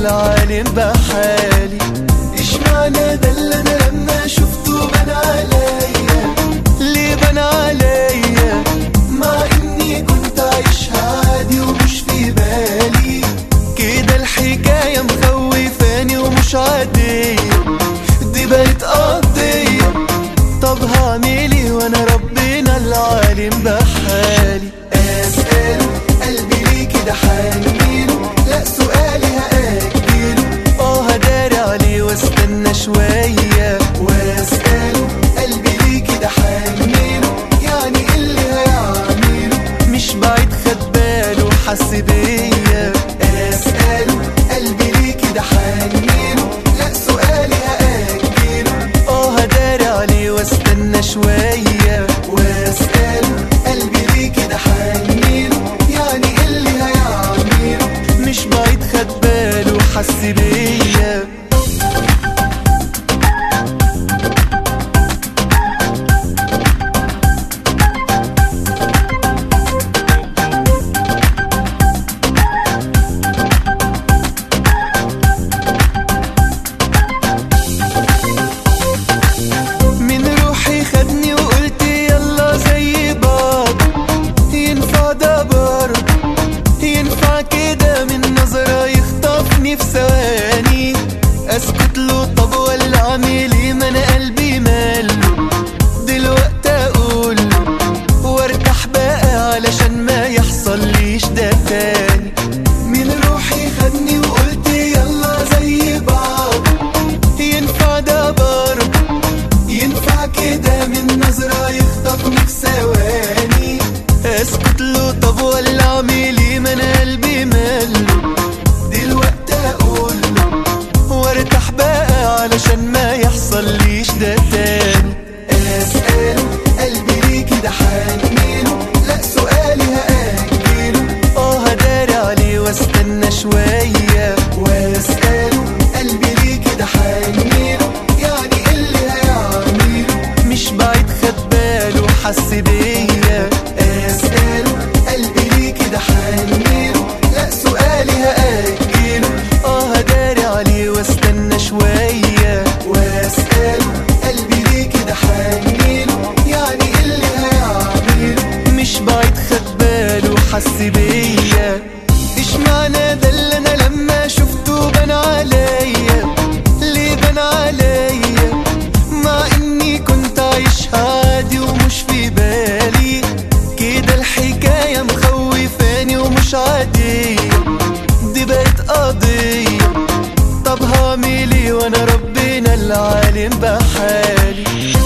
العالم بحالي ايش معنى ده اللي انا لما شفته بان عليا ليه بان عليا مع اني كنت عايشها عادي ومش في بالي كده الحكاية مخوفاني ومش عادية دي بقت قضية طب هعمل ايه وانا ربنا العالم بحالي اسأل قلبي ليه كده حنينه لا سؤالي هأجله اه هداري عليه واستنى شوية واسأله قلبي ليه كده حنينه يعني إيه اللي هيعمله مش بعيد خد باله حس بيا اسأله قلبي ليه كده حنينه لا سؤالي هأجله اه هداري عليه واستنى شوية واسأله قلبي ليه كده حنينه يعني إيه اللي هيعمله مش بعيد خد باله حس بيا من روحي خدني وقلت يلا زي بعض ينفع ده برضه ينفع كده من نظرة يخطفني في ثواني اسكت له طب ولا اعمل ايه ما انا قلبي ماله دلوقتي اقول له وارتاح بقى علشان ما يحصليش ده تاني من روحي خدني وقلت يلا زي بعض ينفع ده برضه ينفع كده من نظرة يخطفني في ثواني اسكت له طب ولا اعمل ايه ما انا قلبي ماله دلوقتي اقول له وارتاح بقى علشان ما يحصليش ده تاني اسأله قلبي ليه كده حنينه لا سؤالي هأجله اه هداري عليه واستنى شوية واسأله قلبي ليه كده حنينه يعني إيه اللي هيعمله مش بعيد خد باله حس بيا اسأله قلبي ليه كده حنينه لا سؤالي هأجله اه هداري عليه واستنى شوية واسأله قلبي ليه كده حنينه يعني إيه اللي هيعمله مش بعيد خد باله حس بيا ايش معنى ده اللي انا لما شفته بان عليا ليه بان عليا مع اني كنت عايشها عادي ومش في بالي كده الحكاية مخوفاني ومش عادية دي بقت قضية طب هعمل ايه وانا ربنا العالم بحالي